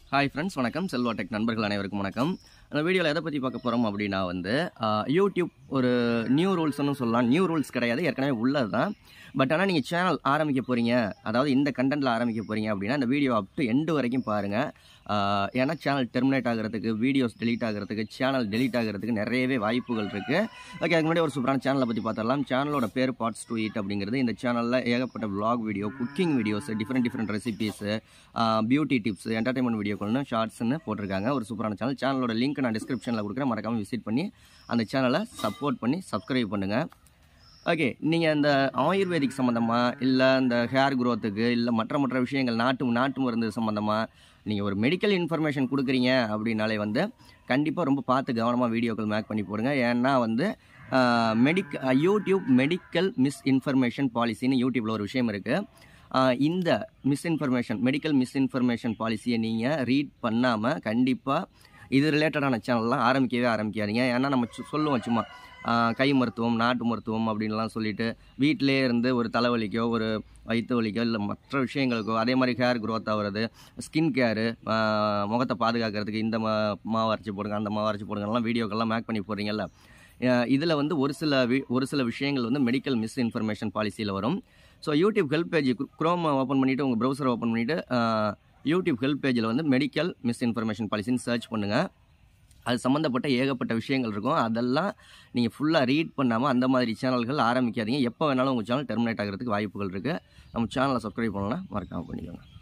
hi friends வணக்கம் Selva tech நண்பர்கள் அனைவருக்கும் வணக்கம் அந்த வீடியோவில் எதை பற்றி பார்க்க போகிறோம் அப்படின்னா வந்து ஆஹ், யூடியூப் ஒரு நியூ ரூல்ஸ்னு சொல்லலாம் நியூ ரூல்ஸ் கிடையாது ஏற்கனவே உள்ளது தான் பட் ஆனால் நீங்கள் சேனல் ஆரம்பிக்க போகிறீங்க அதாவது இந்த கண்டென்ட்டில் ஆரம்பிக்க போகிறீங்க அப்படின்னா இந்த வீடியோ அப் டு எண்டு வரைக்கும் பாருங்கள் ஏன்னா சேனல் டெர்மினேட் ஆகிறதுக்கு வீடியோஸ் delete ஆகிறதுக்கு சேனல் delete ஆகிறதுக்கு நிறையவே வாய்ப்புகள் இருக்குது ஓகே அதுக்கு முன்னாடி ஒரு சூப்பரான சேனலை பற்றி பார்த்தரலாம் சேனலோட பேர் பார்ட்ஸ் டூ இட் அப்படிங்கிறது இந்த சேனலில் ஏகப்பட்ட vlog video cooking videos different different recipes beauty tips entertainment வீடியோக்கள்னு ஷார்ட்ஸ்னு போட்டிருக்காங்க ஒரு சூப்பரான சேனல் சேனலோட லிங்க் நான் டிஸ்கிரிப்ஷனில் கொடுக்குறேன் மறக்காமல் விசிட் பண்ணி அந்த சேனலை சப்போர்ட் பண்ணி சப்ஸ்கிரைப் பண்ணுங்கள் ஓகே நீங்கள் இந்த ஆயுர்வேதிக் சம்மந்தமாக இல்லை இந்த ஹேர் க்ரோத்துக்கு இல்லை மற்ற மற்ற விஷயங்கள் நாட்டு நாட்டு மருந்து சம்மந்தமாக நீங்கள் ஒரு மெடிக்கல் இன்ஃபர்மேஷன் கொடுக்குறீங்க அப்படின்னாலே வந்து கண்டிப்பாக ரொம்ப பார்த்து கவனமாக வீடியோக்கள் மேக் பண்ணி போடுங்க ஏன்னா வந்து medic YouTube medical misinformation பாலிசின்னு யூடியூப்பில் ஒரு விஷயம் இருக்குது இந்த மிஸ்இன்ஃபர்மேஷன் மெடிக்கல் மிஸ்இன்ஃபர்மேஷன் பாலிசியை நீங்கள் ரீட் பண்ணாமல் கண்டிப்பாக இது ரிலேட்டடான சேனல்லாம் ஆரம்பிக்கவே ஆரம்பிக்காதீங்க ஏன்னா நம்ம சு- சொல்லுவோம் சும்மா ஆஹ் கை மருத்துவம் நாட்டு மருத்துவம் அப்படின்லாம் சொல்லிட்டு வீட்டிலே இருந்து ஒரு தலைவலிக்கோ ஒரு வயிற்று வலிக்கோ இல்லை மற்ற விஷயங்களுக்கோ அதே மாதிரி ஹேர் growth ஆகுறது ஸ்கின் கேரு முகத்தை பாதுகாக்கிறதுக்கு இந்த மா மாவு அரைச்சி போடுங்க அந்த மாவு அரைச்சி போடுங்கலாம் வீடியோக்கெல்லாம் மேக் பண்ணி போடுறீங்கல்ல இதில் வந்து ஒரு சில வி- ஒரு சில விஷயங்கள் வந்து மெடிக்கல் மிஸ் இன்ஃபர்மேஷன் பாலிசியில் வரும் so YouTube help page Chrome open பண்ணிவிட்டு உங்கள் ப்ரௌசரை ஓப்பன் பண்ணிவிட்டு யூடியூப் ஹெல்ப் பேஜில் வந்து மெடிக்கல் மிஸ் இன்ஃபர்மேஷன் பாலிசின்னு சர்ச் பண்ணுங்கள் அது சம்மந்தப்பட்ட ஏகப்பட்ட விஷயங்கள் இருக்கும் அதெல்லாம் நீங்கள் ஃபுல்லாக ரீட் பண்ணாமல் அந்த மாதிரி சேனல்கள் ஆரம்பிக்காதீங்க எப்போ வேணாலும் உங்கள் சேனல் டெர்மினேட் ஆகிறதுக்கு வாய்ப்புகள் இருக்குது நம்ம சேனலை சப்ஸ்கிரைப் பண்ணலாம் மறக்காமல் பண்ணிக்கோங்க